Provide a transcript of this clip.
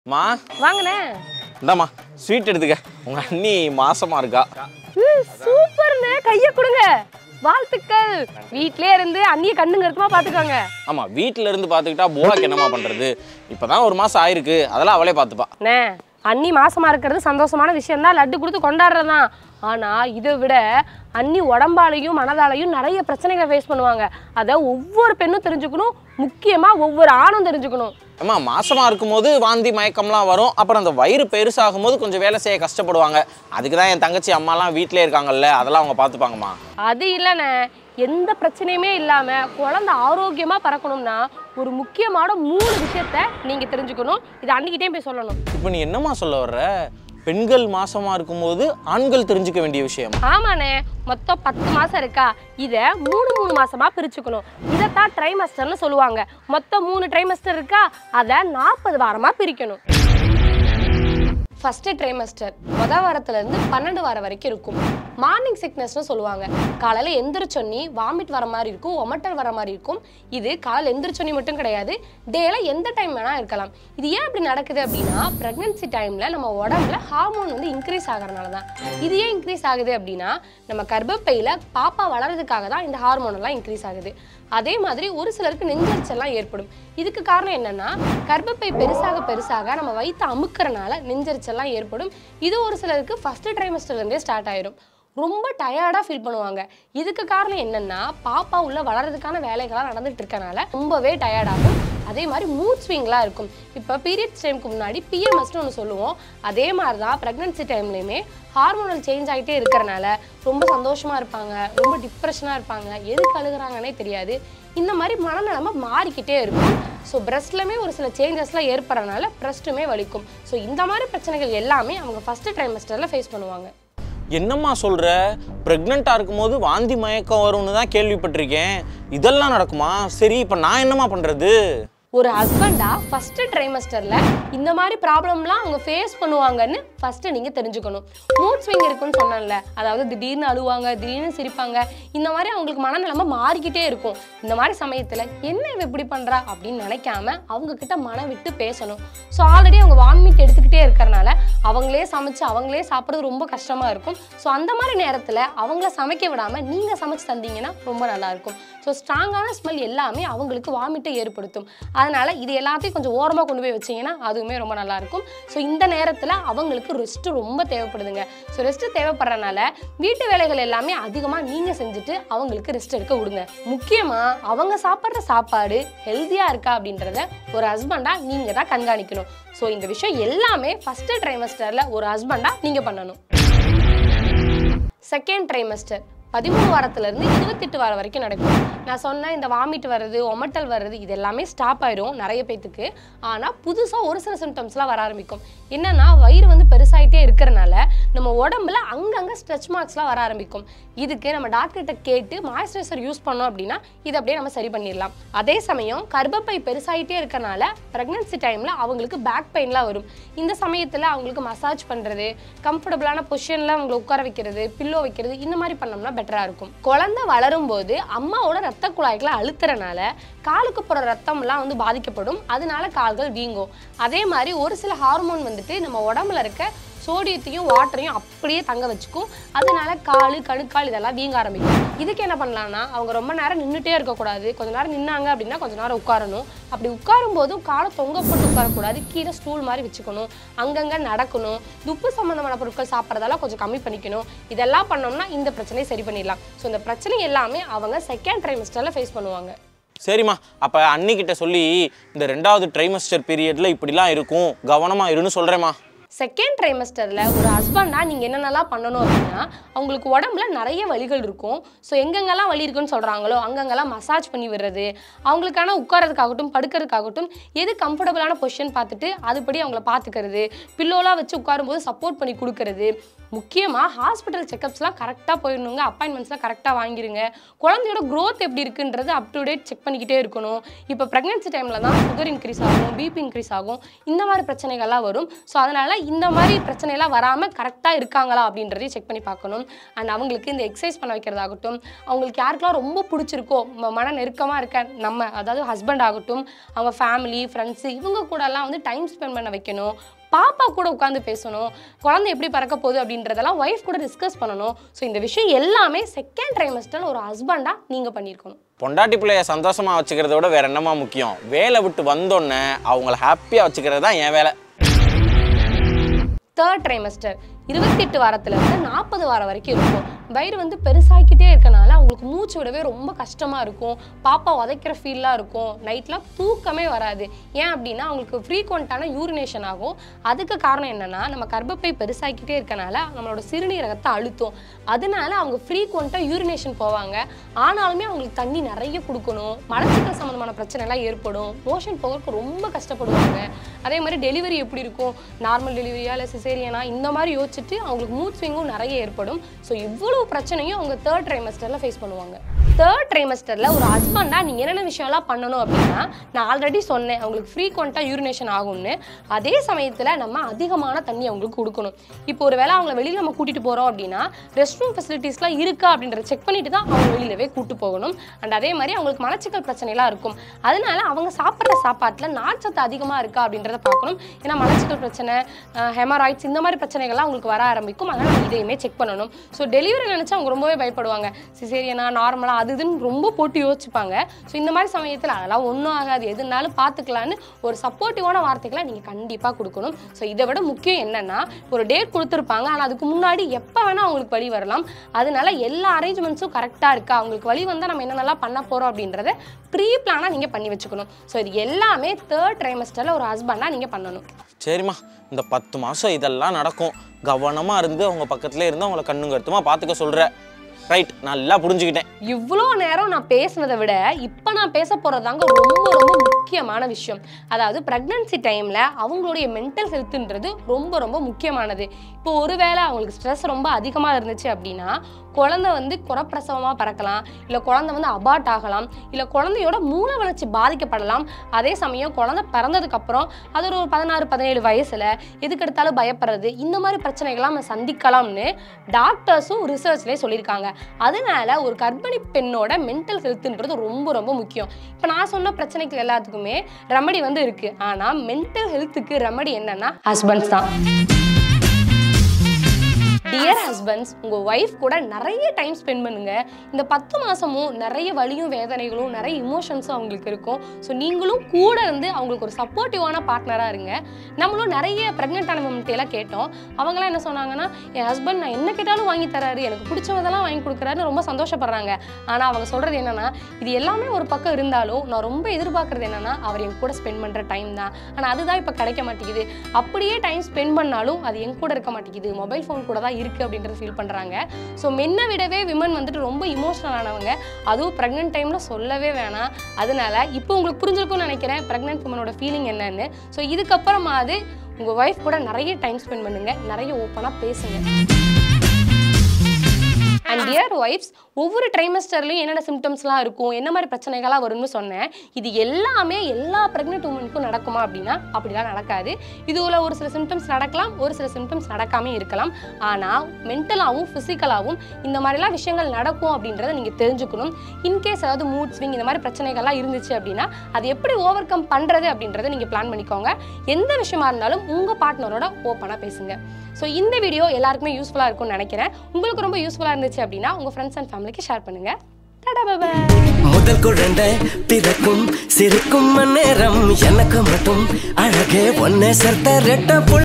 மா வாங்கண்ணே இந்தாம்மா ஸ்வீட் எடுத்துக்க உங்க அண்ணி மாசமா இருக்கா சூப்பர்ண்ணே கையை கொடுங்க வாழ்த்துக்கள் வீட்லயே இருந்து அண்ணிய கண்ணுங்க இருக்குமா பாத்துக்கோங்க ஆமா வீட்ல இருந்து பாத்துக்கிட்டா போலாக்கு என்னம்மா பண்றது இப்பதான் ஒரு மாசம் ஆயிருக்கு அதெல்லாம் அவளே பாத்துப்பா அண்ணே அண்ணி மாசமா இருக்கிறது சந்தோஷமான விஷயம் தான் லட்டு கொடுத்து கொண்டாடுறதுதான் ஆனா இதை விட அண்ணி உடம்பாலையும் மனதாலையும் நிறைய பிரச்சனைகளை ஃபேஸ் பண்ணுவாங்க அதை ஒவ்வொரு பெண்ணும் தெரிஞ்சுக்கணும் முக்கியமா ஒவ்வொரு ஆணும் தெரிஞ்சுக்கணும் அம்மா மாசமா இருக்கும்போது வாந்தி மயக்கம்லாம் வரும் அப்புறம் அந்த வயிறு பெருசாகும் போது கொஞ்சம் வேலை செய்ய கஷ்டப்படுவாங்க அதுக்கு தான் என் தங்கச்சி அம்மாலாம் வீட்டிலே இருக்காங்கல்ல அதெல்லாம் அவங்க பார்த்துப்பாங்கம்மா அது இல்லைண்ணே எந்த பிரச்சனையுமே இல்லாம குழந்தை ஆரோக்கியமா பறக்கணும்னா ஒரு முக்கியமான மூணு விஷயத்த நீங்க தெரிஞ்சுக்கணும் இது அன்னிக்கிட்டே போய் சொல்லணும் இப்போ நீ என்னம்மா சொல்ல வர்ற பெண்கள் மாசமா இருக்கும்போது ஆண்கள் தெரிஞ்சுக்க வேண்டிய விஷயம் ஆமாண்ணே மொத்தம் பத்து மாசம் இருக்கா இதை மூணு மூணு மாசமா பிரிச்சுக்கணும் இதைத்தான் ட்ரைமஸ்டர்னு சொல்லுவாங்க மொத்தம் மூணு ட்ரைமஸ்டர் இருக்கா அதை நாற்பது வாரமா பிரிக்கணும் ஃபர்ஸ்ட் ட்ரைமஸ்டர் முத வாரத்துல இருந்து பன்னெண்டு வாரம் வரைக்கும் இருக்கும் மார்னிங் சிக்னஸ்னு சொல்லுவாங்க காலையில எந்திரிச்சொன்னி வாமிட் வர மாதிரி இருக்கும் ஒமட்டல் வர மாதிரி இருக்கும் இது காலையில் எந்திரிச்சொன்னி மட்டும் கிடையாது டேல எந்த டைம் வேணா இருக்கலாம் இது ஏன் இப்படி நடக்குது அப்படின்னா பிரெக்னன்சி டைம்ல நம்ம உடம்புல ஹார்மோன் வந்து இன்க்ரீஸ் ஆகிறனால தான் இது ஏன் இன்க்ரீஸ் ஆகுது அப்படின்னா நம்ம கர்ப்பப்பையில பாப்பா வளர்றதுக்காக தான் இந்த ஹார்மோன் எல்லாம் இன்க்ரீஸ் ஆகுது அதே மாதிரி ஒரு சிலருக்கு நெஞ்சரிச்சல்லாம் ஏற்படும் இதுக்கு காரணம் என்னன்னா கர்ப்பப்பை பெருசாக பெருசாக நம்ம வயிற்று அமுக்கறனால நெஞ்சரிச்சல்லாம் ஏற்படும் இது ஒரு சிலருக்கு ஃபர்ஸ்ட் ட்ரைமஸ்டர்லேருந்தே ஸ்டார்ட் ஆயிரும் ரொம்ப டயர்டாக ஃபீல் பண்ணுவாங்க இதுக்கு காரணம் என்னன்னா பாப்பா உள்ள வளர்றதுக்கான வேலைகள்லாம் நடந்துட்டு இருக்கனால ரொம்பவே டயர்டாகும் அதே மாதிரி மூட் ஸ்விங்லாம் இருக்கும் இப்போ பீரியட்ஸ் டைமுக்கு முன்னாடி பிஎம்எஸ்னு ஒன்று சொல்லுவோம் அதே மாதிரி தான் ப்ரெக்னன்சி டைம்லையுமே ஹார்மோனல் சேஞ்ச் ஆகிட்டே இருக்கிறனால ரொம்ப சந்தோஷமாக இருப்பாங்க ரொம்ப டிப்ரெஷனாக இருப்பாங்க எதுக்கு அழுகுறாங்கன்னே தெரியாது இந்த மாதிரி மனநிலைமை மாறிக்கிட்டே இருக்கும் ஸோ பிரஸ்ட்லையுமே ஒரு சில சேஞ்சஸ்லாம் ஏற்படுறதுனால பிரஸ்ட்டுமே வலிக்கும் ஸோ இந்த மாதிரி பிரச்சனைகள் எல்லாமே அவங்க ஃபஸ்ட்டு ட்ரைமஸ்டரில் ஃபேஸ் பண்ணுவாங்க என்னம்மா சொல்ற ப்ரெக்னெண்ட்டாக இருக்கும்போது வாந்தி மயக்கம் வரும்னு தான் கேள்விப்பட்டிருக்கேன் இதெல்லாம் நடக்குமா சரி இப்போ நான் என்னம்மா பண்ணுறது ஒரு ஹஸ்பண்டா ஃபர்ஸ்ட் ட்ரைமஸ்டர்ல இந்த மாதிரி ப்ராப்ளம்லாம் அவங்க ஃபேஸ் பண்ணுவாங்கன்னு ஃபர்ஸ்ட் நீங்க தெரிஞ்சுக்கணும் மூட் ஸ்விங் இருக்குன்னு சொன்னேன்ல அதாவது திடீர்னு அழுவாங்க திடீர்னு சிரிப்பாங்க இந்த மாதிரி அவங்களுக்கு மனநிலைமை மாறிக்கிட்டே இருக்கும் இந்த மாதிரி சமயத்துல என்ன இவ இப்படி பண்றா அப்படின்னு நினைக்காம அவங்க கிட்ட மனம் விட்டு பேசணும் ஸோ ஆல்ரெடி அவங்க வாமிட் எடுத்துக்கிட்டே இருக்கறனால அவங்களே சமைச்சு அவங்களே சாப்பிட்றது ரொம்ப கஷ்டமா இருக்கும் ஸோ அந்த மாதிரி நேரத்துல அவங்கள சமைக்க விடாம நீங்க சமைச்சு தந்தீங்கன்னா ரொம்ப நல்லா இருக்கும் ஸோ ஸ்ட்ராங்கான ஸ்மெல் எல்லாமே அவங்களுக்கு வாமிட்டை ஏற்படுத்தும் அதனால இது எல்லாத்தையும் கொஞ்சம் ஓரமாக கொண்டு போய் வச்சீங்கன்னா அதுவுமே ரொம்ப நல்லா இருக்கும் ஸோ இந்த நேரத்தில் அவங்களுக்கு ரெஸ்ட் ரொம்ப தேவைப்படுதுங்க ஸோ ரெஸ்ட் தேவைப்படுறனால வீட்டு வேலைகள் எல்லாமே அதிகமாக நீங்கள் செஞ்சுட்டு அவங்களுக்கு ரெஸ்ட் எடுக்க விடுங்க முக்கியமாக அவங்க சாப்பிட்ற சாப்பாடு ஹெல்த்தியாக இருக்கா அப்படின்றத ஒரு ஹஸ்பண்டாக நீங்கள் தான் கண்காணிக்கணும் ஸோ இந்த விஷயம் எல்லாமே ஃபஸ்ட்டு ட்ரைமஸ்டரில் ஒரு ஹஸ்பண்டாக நீங்கள் பண்ணணும் செகண்ட் ட்ரைமஸ்டர் பதிமூணு வாரத்துலேருந்து இருபத்தெட்டு வாரம் வரைக்கும் நடக்கும் நான் சொன்ன இந்த வாமிட் வர்றது ஒமட்டல் வர்றது இது எல்லாமே ஸ்டாப் ஆயிடும் நிறைய பேத்துக்கு ஆனால் புதுசாக ஒரு சில சிம்டம்ஸ்லாம் வர ஆரம்பிக்கும் என்னன்னா வயிறு வந்து பெருசாயிட்டே இருக்கிறனால நம்ம உடம்புல அங்கங்கே ஸ்ட்ரெச் மார்க்ஸ்லாம் வர ஆரம்பிக்கும் இதுக்கு நம்ம டாக்டர்கிட்ட கேட்டு மாய்ஸ்சரைசர் யூஸ் பண்ணோம் அப்படின்னா இதை அப்படியே நம்ம சரி பண்ணிடலாம் அதே சமயம் கர்ப்பப்பை பெருசாயிட்டே இருக்கறனால ப்ரெக்னன்சி டைமில் அவங்களுக்கு பேக் பெயின்லாம் வரும் இந்த சமயத்தில் அவங்களுக்கு மசாஜ் பண்ணுறது கம்ஃபர்டபுளான பொசிஷனில் அவங்களை உட்கார வைக்கிறது பில்லோ வைக்கிறது இந்த மாதிரி பண்ணோம்னா பெட்டராக இருக்கும் குழந்தை வளரும் போது அம்மாவோட ரத்த குழாய்களை அழுத்துறனால காலுக்கு போகிற ரத்தம்லாம் வந்து பாதிக்கப்படும் அதனால கால்கள் வீங்கும் அதே மாதிரி ஒரு சில ஹார்மோன் வந்துட்டு நம்ம உடம்புல இருக்க சோடியத்தையும் வாட்டரையும் அப்படியே தங்க வச்சுக்கும் அதனால காலு கணுக்கால் இதெல்லாம் வீங்க ஆரம்பிக்கும் இதுக்கு என்ன பண்ணலாம்னா அவங்க ரொம்ப நேரம் நின்றுட்டே இருக்கக்கூடாது கொஞ்ச நேரம் நின்னாங்க அப்படின்னா கொஞ்ச நேரம் உட்காரணும் அப்படி உட்காரும் போதும் காலை தொங்க போட்டு உட்காரக்கூடாது கீழே ஸ்டூல் மாதிரி வச்சுக்கணும் அங்கங்கே நடக்கணும் துப்பு சம்மந்தமான பொருட்கள் சாப்பிட்றதெல்லாம் கொஞ்சம் கம்மி பண்ணிக்கணும் இதெல்லாம் பண்ணோம்னா இந்த பிரச்சனையை சரி பண்ணிடலாம் ஸோ இந்த பிரச்சனை எல்லாமே அவங்க செகண்ட் ட்ரைமஸ்டரில் ஃபேஸ் பண்ணுவாங்க சரிம்மா அப்போ அன்னிக்கிட்ட சொல்லி இந்த ரெண்டாவது ட்ரைமஸ்டர் பீரியடில் இப்படிலாம் இருக்கும் கவனமாக இருன்னு சொல்கிறேம்மா செகண்ட் ட்ரைமஸ்டரில் ஒரு ஹஸ்பண்டாக நீங்கள் என்னென்னலாம் பண்ணணும் அப்படின்னா அவங்களுக்கு உடம்புல நிறைய வலிகள் இருக்கும் ஸோ எங்கெங்கெல்லாம் வலி இருக்குன்னு சொல்கிறாங்களோ அங்கங்கெல்லாம் மசாஜ் பண்ணி விடுறது அவங்களுக்கான உட்காரதுக்காகட்டும் படுக்கிறதுக்காகட்டும் எது கம்ஃபர்டபுளான பொசிஷன் பார்த்துட்டு அதுபடி அவங்கள பார்த்துக்கிறது பில்லோலாம் வச்சு உட்காரும்போது சப்போர்ட் பண்ணி கொடுக்கறது முக்கியமாக ஹாஸ்பிட்டல் செக்கப்ஸ்லாம் கரெக்டாக போயிடணுங்க அப்பாயின்மெண்ட்ஸ்லாம் கரெக்டாக வாங்கிருங்க குழந்தையோட growth எப்படி இருக்குன்றது அப் டு டேட் செக் பண்ணிக்கிட்டே இருக்கணும் இப்போ ப்ரெக்னென்சி டைமில் தான் சுகர் இன்க்ரீஸ் ஆகும் பிபி இன்க்ரீஸ் ஆகும் இந்த மாதிரி பிரச்சனைகள்லாம் வரும் ஸோ அதனால் இந்த மாதிரி பிரச்சனைலாம் வராமல் கரெக்டாக இருக்காங்களா அப்படின்றதையும் செக் பண்ணி பார்க்கணும் அண்ட் அவங்களுக்கு இந்த எக்ஸசைஸ் பண்ண வைக்கிறதாகட்டும் அவங்களுக்கு யாருக்கெல்லாம் ரொம்ப பிடிச்சிருக்கோ ம- மன நெருக்கமாக இருக்க நம்ம அதாவது ஹஸ்பண்ட் ஆகட்டும் அவங்க ஃபேமிலி ஃப்ரெண்ட்ஸு இவங்க கூடலாம் வந்து டைம் ஸ்பெண்ட் பண்ண வைக்கணும் பாப்பா கூட உட்காந்து பேசணும் குழந்தை எப்படி பறக்க போகுது அப்படின்றதெல்லாம் ஒய்ஃப் கூட டிஸ்கஸ் பண்ணணும் ஸோ இந்த விஷயம் எல்லாமே செகண்ட் ட்ரைமஸ்டர் ஒரு ஹஸ்பண்டாக நீங்கள் பண்ணியிருக்கணும் பொண்டாட்டி பிள்ளைய சந்தோஷமா வச்சுக்கிறத விட வேற என்னமா முக்கியம் வேலை விட்டு வந்தோடனே அவங்கள ஹாப்பியா வச்சுக்கிறது தான் என் வேலை தேர்ட் ட்ரைமஸ்டர் இருபத்தெட்டு வாரத்துலேருந்து நாற்பது வாரம் வரைக்கும் இருக்கும் வயிறு வந்து பெருசாக்கிட்டே இருக்கனால அவங்களுக்கு மூச்சு விடவே ரொம்ப கஷ்டமாக இருக்கும் பாப்பா உதைக்கிற ஃபீல்லாம் இருக்கும் நைட்லாம் தூக்கமே வராது ஏன் அப்படின்னா அவங்களுக்கு ஃப்ரீக்வெண்ட்டான யூரினேஷன் ஆகும் அதுக்கு காரணம் என்னன்னா நம்ம கர்ப்பப்பை பெருசாக்கிட்டே இருக்கனால நம்மளோட சிறுநீரகத்தை அழுத்தும் அதனால அவங்க ஃப்ரீக்வெண்ட்டாக யூரினேஷன் போவாங்க ஆனாலுமே அவங்களுக்கு தண்ணி நிறைய கொடுக்கணும் மலச்சிக்கல் சம்மந்தமான பிரச்சனைலாம் ஏற்படும் மோஷன் போகிறதுக்கு ரொம்ப கஷ்டப்படுவாங்க அதே மாதிரி டெலிவரி எப்படி இருக்கும் நார்மல் டெலிவரியா இல்லை சிசேரியனா இந்த மாதிரி யோசிச்சுட்டு அவங்களுக்கு மூட் ஸ்விங்கும் நிறைய ஏற்படும் ஸோ இவ்வளவு பிரச்சனையும் அவங்க தேர்ட் ட்ரைமஸ்டரில் ஃபேஸ் பண்ணுவாங்க தேர்ட் ட்ரைமஸ்டரில் ஒரு ஹஸ்பண்டாக நீங்கள் என்னென்ன விஷயம்லாம் பண்ணணும் அப்படின்னா நான் ஆல்ரெடி சொன்னேன் அவங்களுக்கு ஃப்ரீக்வெண்ட்டாக யூரினேஷன் ஆகும்னு அதே சமயத்தில் நம்ம அதிகமான தண்ணி அவங்களுக்கு கொடுக்கணும் இப்போ ஒரு வேளை அவங்கள வெளியில் நம்ம கூட்டிகிட்டு போகிறோம் அப்படின்னா ரெஸ்ட் ரூம் ஃபெசிலிட்டிஸ்லாம் இருக்கா அப்படின்றத செக் பண்ணிட்டு தான் அவங்க வெளியிலவே கூட்டு போகணும் அண்ட் அதே மாதிரி அவங்களுக்கு மலச்சிக்கல் பிரச்சனைலாம் இருக்கும் அதனால அவங்க சாப்பிட்ற சாப்பாட்டில் நார்ச்சத்து அதிகமாக இருக்கா அப்படின்றத பார்க்கணும் ஏன்னா மலச்சிக்கல் பிரச்சனை ஹெமராய்ட்ஸ் இந்த மாதிரி பிரச்சனைகள்லாம் அவங்களுக்கு வர ஆரம்பிக்கும் அதனால் நம்ம இதையுமே செக் பண்ணணும் ஸோ டெலிவரி நினச்சா அவங்க ரொம்பவே பயப்படுவாங்க சிசேரியனா நார்மலாக அது இதுன்னு ரொம்ப போட்டு யோசிச்சுப்பாங்க ஸோ இந்த மாதிரி சமயத்தில் அதெல்லாம் ஒன்றும் ஆகாது எதுனாலும் பார்த்துக்கலான்னு ஒரு சப்போர்ட்டிவான வார்த்தைகளை நீங்கள் கண்டிப்பாக கொடுக்கணும் ஸோ இதை விட முக்கியம் என்னன்னா ஒரு டேட் கொடுத்துருப்பாங்க ஆனால் அதுக்கு முன்னாடி எப்போ வேணால் அவங்களுக்கு வழி வரலாம் அதனால எல்லா அரேஞ்ச்மெண்ட்ஸும் கரெக்டாக இருக்கா அவங்களுக்கு வழி வந்தால் நம்ம என்னென்னலாம் பண்ண போகிறோம் அப்படின்றத ப்ரீ பிளானாக நீங்கள் பண்ணி வச்சுக்கணும் ஸோ இது எல்லாமே தேர்ட் ட்ரைமஸ்டரில் ஒரு ஹஸ்பண்டாக நீங்கள் பண்ணணும் சரிம்மா இந்த பத்து மாசம் இதெல்லாம் நடக்கும் கவனமா இருந்து அவங்க பக்கத்துல இருந்து அவங்கள கண்ணும் கருத்துமா பாத்துக்க சொல்ற ரைட் நல்லா புரிஞ்சுக்கிட்டேன் இவ்வளோ நேரம் நான் பேசுனதை விட இப்போ நான் பேச போகிறதாங்க ரொம்ப ரொம்ப முக்கியமான விஷயம் அதாவது ப்ரெக்னன்சி டைமில் அவங்களுடைய மென்டல் ஹெல்த்துன்றது ரொம்ப ரொம்ப முக்கியமானது இப்போ ஒருவேளை அவங்களுக்கு ஸ்ட்ரெஸ் ரொம்ப அதிகமாக இருந்துச்சு அப்படின்னா குழந்தை வந்து குறப்பிரசவமாக பிறக்கலாம் இல்லை குழந்தை வந்து அபார்ட் ஆகலாம் இல்லை குழந்தையோட மூளை வளர்ச்சி பாதிக்கப்படலாம் அதே சமயம் குழந்தை பிறந்ததுக்கப்புறம் அது ஒரு பதினாறு பதினேழு வயசில் எதுக்கெடுத்தாலும் பயப்படுறது இந்த மாதிரி பிரச்சனைகள்லாம் நம்ம சந்திக்கலாம்னு டாக்டர்ஸும் ரிசர்ச்லேயே சொல்லியிருக்காங்க அதனால ஒரு கர்ப்பிணி பெண்ணோட மென்டல் ஹெல்த்ன்றது ரொம்ப ரொம்ப முக்கியம் இப்போ நான் சொன்ன பிரச்சனைக்கு எல்லாத்துக்குமே ரெமடி வந்து இருக்கு ஆனால் மென்டல் ஹெல்த்துக்கு ரெமடி என்னன்னா ஹஸ்பண்ட்ஸ் தான் டியர் ஹஸ்பண்ட்ஸ் உங்கள் ஒய்ஃப் கூட நிறைய டைம் ஸ்பெண்ட் பண்ணுங்க இந்த பத்து மாதமும் நிறைய வலியும் வேதனைகளும் நிறைய இமோஷன்ஸும் அவங்களுக்கு இருக்கும் ஸோ நீங்களும் கூட இருந்து அவங்களுக்கு ஒரு சப்போர்ட்டிவான பார்ட்னராக இருங்க நம்மளும் நிறைய ப்ரெக்னென்ட் ஆன எல்லாம் கேட்டோம் அவங்களாம் என்ன சொன்னாங்கன்னா என் ஹஸ்பண்ட் நான் என்ன கேட்டாலும் வாங்கி தராரு எனக்கு பிடிச்சவதெல்லாம் வாங்கி கொடுக்குறாருன்னு ரொம்ப சந்தோஷப்படுறாங்க ஆனால் அவங்க சொல்கிறது என்னன்னா இது எல்லாமே ஒரு பக்கம் இருந்தாலும் நான் ரொம்ப எதிர்பார்க்கறது என்னன்னா அவர் என் கூட ஸ்பெண்ட் பண்ணுற டைம் தான் ஆனால் அதுதான் இப்போ கிடைக்க மாட்டேங்குது அப்படியே டைம் ஸ்பெண்ட் பண்ணாலும் அது என் கூட இருக்க மாட்டேங்குது மொபைல் ஃபோன் கூட தான் இருக்குது அப்படின்றத ஃபீல் பண்ணுறாங்க ஸோ மென்னை விடவே விமன் வந்துட்டு ரொம்ப இமோஷனல் ஆனவங்க அதுவும் ப்ரெக்னென்ட் டைமில் சொல்லவே வேணாம் அதனால இப்போ உங்களுக்கு புரிஞ்சிருக்கும்னு நினைக்கிறேன் ப்ரெக்னென்ட் விமனோட ஃபீலிங் என்னன்னு ஸோ இதுக்கப்புறமாவது உங்கள் ஒய்ஃப் கூட நிறைய டைம் ஸ்பெண்ட் பண்ணுங்க நிறைய ஓப்பனாக பேசுங்க அண்ட் டியர் ஒய்ஃப்ஸ் ஒவ்வொரு ட்ரைமஸ்டர்லையும் என்னென்ன சிம்டம்ஸ்லாம் இருக்கும் என்ன மாதிரி பிரச்சனைகள்லாம் வரும்னு சொன்னேன் இது எல்லாமே எல்லா ப்ரெக்னென்ட் உமனுக்கும் நடக்குமா அப்படின்னா அப்படிலாம் நடக்காது இதுல ஒரு சில சிம்டம்ஸ் நடக்கலாம் ஒரு சில சிம்டம்ஸ் நடக்காம இருக்கலாம் ஆனால் மென்டலாகவும் ஃபிசிக்கலாகவும் இந்த மாதிரிலாம் விஷயங்கள் நடக்கும் அப்படின்றத நீங்கள் தெரிஞ்சுக்கணும் இன்கேஸ் ஏதாவது மூட் ஸ்விங் இந்த மாதிரி பிரச்சனைகள்லாம் இருந்துச்சு அப்படின்னா அது எப்படி ஓவர் கம் பண்ணுறது அப்படின்றத நீங்கள் பிளான் பண்ணிக்கோங்க எந்த விஷயமா இருந்தாலும் உங்கள் பார்ட்னரோட ஓப்பனாக பேசுங்க ஸோ இந்த வீடியோ எல்லாருக்குமே யூஸ்ஃபுல்லாக இருக்கும்னு நினைக்கிறேன் உங்களுக்கு ரொம்ப யூஸ்ஃபுல்லாக இருந்துச்சு அப்படின்னா உங்கள் ஃப்ரெண்ட்ஸ் அண்ட் ஃபேமிலிக்கு ஷேர் பண்ணுங்கள் டாடா பாய் முதல் குழந்தை பிறக்கும் சிரிக்கும் நேரம் எனக்கு மட்டும் அழகே ஒன்னே சேர்த்த ரெட்ட புள்ள